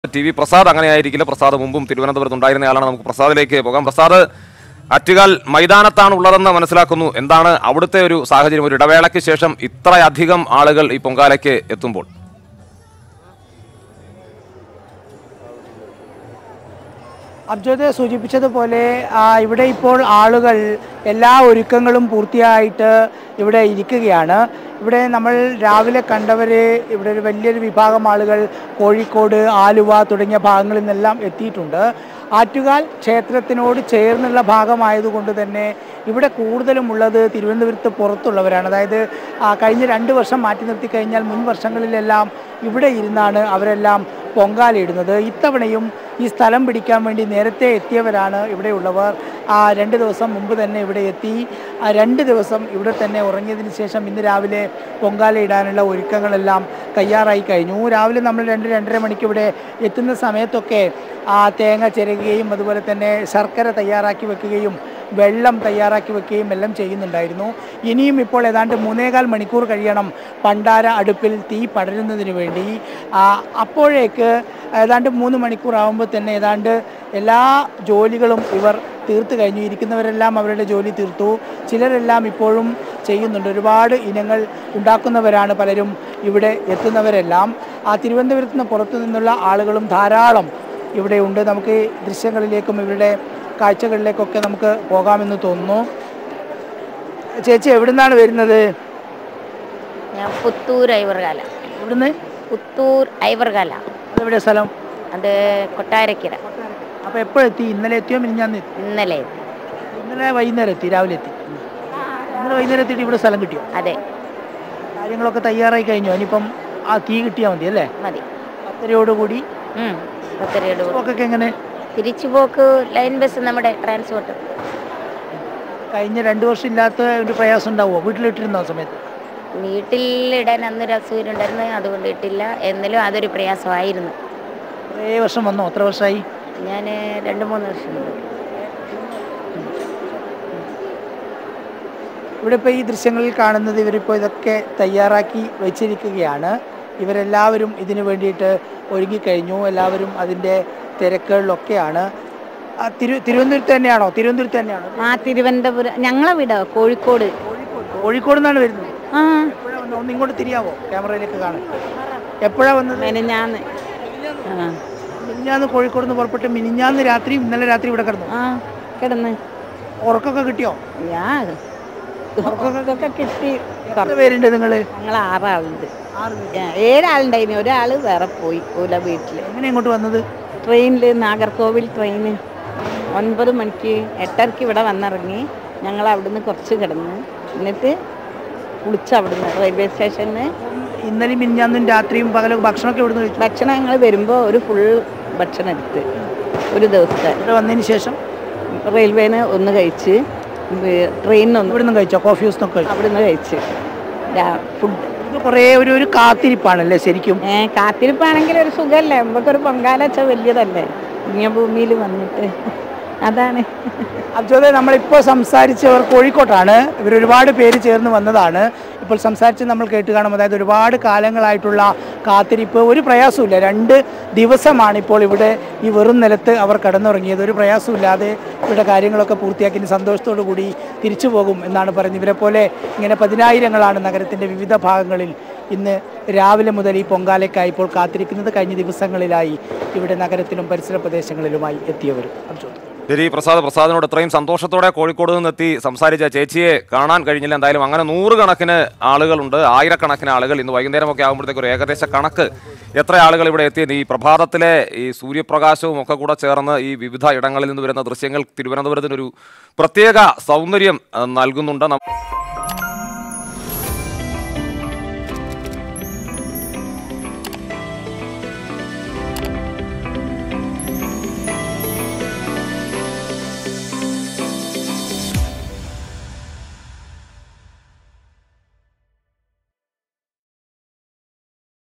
T V Prasad അങ്ങനെ ആയിരിക്കില്ല പ്രസാദ് മുമ്പും തിരുവനന്തപുരത്ത് ഉണ്ടായിരുന്നയാളാണ് നമുക്ക് പ്രസാദിലേക്ക് പോകാം പ്രസാദ് ആറ്റുകാൽ മൈതാനത്താണ് ഉള്ളതെന്ന് മനസ്സിലാക്കുന്നു എന്താണ് അവിടുത്തെ ഒരു സാഹചര്യം ഒരു ഇടവേളയ്ക്ക് ശേഷം ഇത്രയധികം ആളുകൾ ഈ പൊങ്കാലയ്ക്ക് എത്തുമ്പോൾ അബ്ജോദ് സൂചിപ്പിച്ചതുപോലെ ആ, ഇവിടെ ഇപ്പോൾ ആളുകൾ എല്ലാ ഒരുക്കങ്ങളും പൂർത്തിയായിട്ട് ഇവിടെ ഇരിക്കുകയാണ് ഇവിടെ നമ്മൾ രാവിലെ കണ്ടവർ ഇവിടെ ഒരു വലിയൊരു വിഭാഗം ആളുകൾ കോഴിക്കോട് ആലുവ തുടങ്ങിയ ഭാഗങ്ങളിൽ നിന്നെല്ലാം എത്തിയിട്ടുണ്ട് ആറ്റുകാൽ ക്ഷേത്രത്തിനോട് ചേർന്നുള്ള ഭാഗമായതുകൊണ്ട് തന്നെ ഇവിടെ കൂടുതലും ഉള്ളത് തിരുവനന്തപുരത്ത് പുറത്തുള്ളവരാണ് അതായത് ആ, കഴിഞ്ഞ രണ്ട് വർഷം മാറ്റി നിർത്തി കഴിഞ്ഞാൽ മുൻ വർഷങ്ങളിലെല്ലാം ഇവിടെ ഇരുന്നാണ് അവരെല്ലാം പൊങ്കാലയിടുന്നത് ഇത്തവണയും ഈ സ്ഥലം പിടിക്കാൻ വേണ്ടി നേരത്തെ എത്തിയവരാണ് ഇവിടെയുള്ളവർ ആ രണ്ട് ദിവസം മുമ്പ് തന്നെ ഇവിടെ എത്തി ആ രണ്ട് ദിവസം ഇവിടെ തന്നെ ഉറങ്ങിയതിന് ശേഷം ഇന്ന് രാവിലെ പൊങ്കാല ഇടാനുള്ള ഒരുക്കങ്ങളെല്ലാം തയ്യാറായി കഴിഞ്ഞു രാവിലെ നമ്മൾ രണ്ട് രണ്ടര മണിക്ക് ഇവിടെ എത്തുന്ന സമയത്തൊക്കെ ആ തേങ്ങ ചിരകുകയും അതുപോലെ തന്നെ ശർക്കര തയ്യാറാക്കി വെക്കുകയും വെള്ളം തയ്യാറാക്കി വെക്കുകയും എല്ലാം ചെയ്യുന്നുണ്ടായിരുന്നു ഇനിയും ഇപ്പോൾ ഏതാണ്ട് മൂന്നേകാൽ മണിക്കൂർ കഴിയണം പണ്ടാര അടുപ്പിൽ തീ പടരുന്നതിന് വേണ്ടി ആ, അപ്പോഴേക്ക് ഏതാണ്ട് മൂന്ന് മണിക്കൂർ ആകുമ്പോൾ തന്നെ ഏതാണ്ട് എല്ലാ ജോലികളും ഇവർ തീർത്ത് കഴിഞ്ഞു ഇരിക്കുന്നവരെല്ലാം അവരുടെ ജോലി തീർത്തു ചിലരെല്ലാം ഇപ്പോഴും ചെയ്യുന്നുണ്ട് ഒരുപാട് ഇനങ്ങൾ ഉണ്ടാക്കുന്നവരാണ് പലരും ഇവിടെ എത്തുന്നവരെല്ലാം ആ തിരുവനന്തപുരത്ത് നിന്ന് പുറത്തു നിന്നുള്ള ആളുകളും ധാരാളം ഇവിടെ ഉണ്ട് നമുക്ക് ഈ ദൃശ്യങ്ങളിലേക്കും ഇവരുടെ കാഴ്ചകളിലേക്കൊക്കെ നമുക്ക് പോകാമെന്ന് തോന്നുന്നു ചേച്ചി എവിടുന്നാണ് വരുന്നത് ഞാൻ പുത്തൂർ ഐവർകാല ഇവിടുന്ന് പുത്തൂർ ഐവർകാല അതെവിടെ സ്ഥലം അത് കൊട്ടാരക്കര അപ്പോൾ എപ്പോഴെത്തി ഇന്നലെ എത്തിയോ മിനിഞ്ഞാന്ന് എത്തി ഇന്നലെ ഇന്നലെ വൈകുന്നേരം എത്തി രാവിലെ എത്തി ഇന്നലെ വൈകുന്നേരം എത്തിയിട്ട് ഇവിടെ സ്ഥലം കിട്ടിയോ അതെ കാര്യങ്ങളൊക്കെ തയ്യാറായി കഴിഞ്ഞു ഇനിയിപ്പം ആ തീ കിട്ടിയാൽ മതി അല്ലേ മതി പത്തരയോടുകൂടി ഉം. പത്തരയോട് കൂടി. ഒക്കെ എങ്ങനെ തിരിച്ചു പോക്ക് ലൈൻ ബസ് നമ്മുടെ ട്രാൻസ്പോർട്ട് കഴിഞ്ഞ രണ്ട് വർഷം ഇല്ലാത്ത ഒരു പ്രയാസം ഉണ്ടാവുമോ വീട്ടിലിട്ടിരുന്ന ആ സമയത്ത് വീട്ടിലിടാൻ അന്നൊരു അസുഖം ഉണ്ടായിരുന്നു അതുകൊണ്ട് ഇട്ടില്ല എന്നാലും അതൊരു പ്രയാസമായിരുന്നു കുറേ വർഷം വന്നോ എത്ര വർഷമായി ഞാൻ രണ്ട് മൂന്ന് വർഷം മുമ്പ് ഇവിടെ ഇപ്പോൾ ഈ ദൃശ്യങ്ങളിൽ കാണുന്നത് ഇവരിപ്പോൾ ഇതൊക്കെ തയ്യാറാക്കി വെച്ചിരിക്കുകയാണ് ഇവരെല്ലാവരും ഇതിനു വേണ്ടിയിട്ട് ഒരുങ്ങിക്കഴിഞ്ഞു എല്ലാവരും അതിൻ്റെ തിരക്കുകളിലൊക്കെയാണ് ആ, തിരു തിരുവനന്തപുരത്ത് തന്നെയാണോ തിരുവനന്തപുരത്ത് തന്നെയാണോ ആ തിരുവനന്തപുരം ഞങ്ങളെ വീട് കോഴിക്കോട് കോഴിക്കോട് നിന്നാണ് വരുന്നത് ആ എപ്പോഴാണ് വന്നത് ഒന്ന് ഇങ്ങോട്ട് തിരിയാവോ ക്യാമറയിലേക്ക് കാണാൻ എപ്പോഴാണ് വന്നത് മെനഞ്ഞാന്ന് ആ മിനിഞ്ഞാന്ന് കോഴിക്കോട് നിന്ന് പുറപ്പെട്ട് മിനിഞ്ഞാന്ന് രാത്രി ഇന്നലെ രാത്രി ഇവിടെ കിടന്നു ആ കിടന്ന് ഉറക്കമൊക്കെ കിട്ടിയോ യാ ഉറക്കമൊക്കെ കിട്ടി എത്ര പേരുണ്ട് നിങ്ങൾ ഞങ്ങൾ ആറാളുണ്ട് ആ, ഏഴാളുണ്ടായിന് ഒരാള് വേറെ പോയി ഓല വീട്ടില് എങ്ങനെ ഇങ്ങോട്ട് വന്നത് ട്രെയിനിൽ നാഗർകോവിൽ ട്രെയിന് ഒൻപത് മണിക്ക് എട്ടരയ്ക്ക് ഇവിടെ വന്നിറങ്ങി ഞങ്ങൾ അവിടുന്ന് കുറച്ച് കിടന്ന് എന്നിട്ട് കുളിച്ച് അവിടുന്ന് റെയിൽവേ സ്റ്റേഷനിൽ ഇന്നലെ മിനിഞ്ഞാന്നും രാത്രിയും പകലും ഭക്ഷണമൊക്കെ ഇവിടുന്ന് കഴിച്ചു ഭക്ഷണം ഞങ്ങൾ വരുമ്പോൾ ഒരു ഫുൾ ഭക്ഷണം എടുത്ത് ഒരു ദിവസത്തെ ഇവിടെ വന്നതിന് ശേഷം റെയിൽവേന്ന് ഒന്ന് കഴിച്ച് ട്രെയിനിന് ഒന്ന് ഇവിടുന്ന് കഴിച്ചോ കോഫി ഹൗസ് നിന്നൊക്കെ കഴിച്ചു അവിടുന്ന് കഴിച്ച് ഫുഡ് ഇത് കുറേ ഒരു ഒരു കാത്തിരിപ്പാണല്ലേ ശരിക്കും ഏ കാത്തിരിപ്പാണെങ്കിൽ ഒരു സുഖമല്ലേ നമുക്കൊരു പൊങ്കാല വെച്ചാൽ വലിയതല്ലേ ഇങ്ങനെ ഭൂമിയിൽ വന്നിട്ട് അതാണ് അബ്ജോദെ നമ്മളിപ്പോൾ സംസാരിച്ചവർ കോഴിക്കോട്ടാണ് ഇവർ ഒരുപാട് പേര് ചേർന്ന് വന്നതാണ് ഇപ്പോൾ സംസാരിച്ച് നമ്മൾ കേട്ട് കാണും അതായത് ഒരുപാട് കാലങ്ങളായിട്ടുള്ള കാത്തിരിപ്പ് ഒരു പ്രയാസമില്ല രണ്ട് ദിവസമാണ് ഇപ്പോൾ ഇവിടെ ഈ വെറും നിലത്ത് അവർ കടന്നുറങ്ങിയത് ഒരു പ്രയാസമില്ലാതെ ഇവിടെ കാര്യങ്ങളൊക്കെ പൂർത്തിയാക്കി ഇനി സന്തോഷത്തോടു കൂടി തിരിച്ചു പോകും എന്നാണ് പറയുന്നത് ഇവരെ പോലെ ഇങ്ങനെ പതിനായിരങ്ങളാണ് നഗരത്തിൻ്റെ വിവിധ ഭാഗങ്ങളിൽ ഇന്ന് രാവിലെ മുതൽ ഈ പൊങ്കാലയ്ക്കായി ഇപ്പോൾ കാത്തിരിക്കുന്നത് കഴിഞ്ഞ ദിവസങ്ങളിലായി ഇവിടെ നഗരത്തിലും പരിസര പ്രദേശങ്ങളിലുമായി എത്തിയവർ അബ്ജോദ് ശരി പ്രസാദ് പ്രസാദിനോട് ഇത്രയും സന്തോഷത്തോടെ കോഴിക്കോട് നിന്നെത്തി സംസാരിച്ച ചേച്ചിയെ കാണാൻ കഴിഞ്ഞില്ല എന്തായാലും അങ്ങനെ നൂറുകണക്കിന് ആളുകളുണ്ട് ആയിരക്കണക്കിന് ആളുകൾ ഇന്ന് വൈകുന്നേരമൊക്കെ ആകുമ്പോഴത്തേക്ക് ഒരു ഏകദേശ കണക്ക് എത്ര ആളുകൾ ഇവിടെ എത്തിയത് ഈ പ്രഭാതത്തിലെ ഈ സൂര്യപ്രകാശവും ഒക്കെ കൂടെ ചേർന്ന് ഈ വിവിധ ഇടങ്ങളിൽ നിന്ന് വരുന്ന ദൃശ്യങ്ങൾ തിരുവനന്തപുരത്തിനൊരു പ്രത്യേക സൗന്ദര്യം ആ, നൽകുന്നുണ്ട് നം-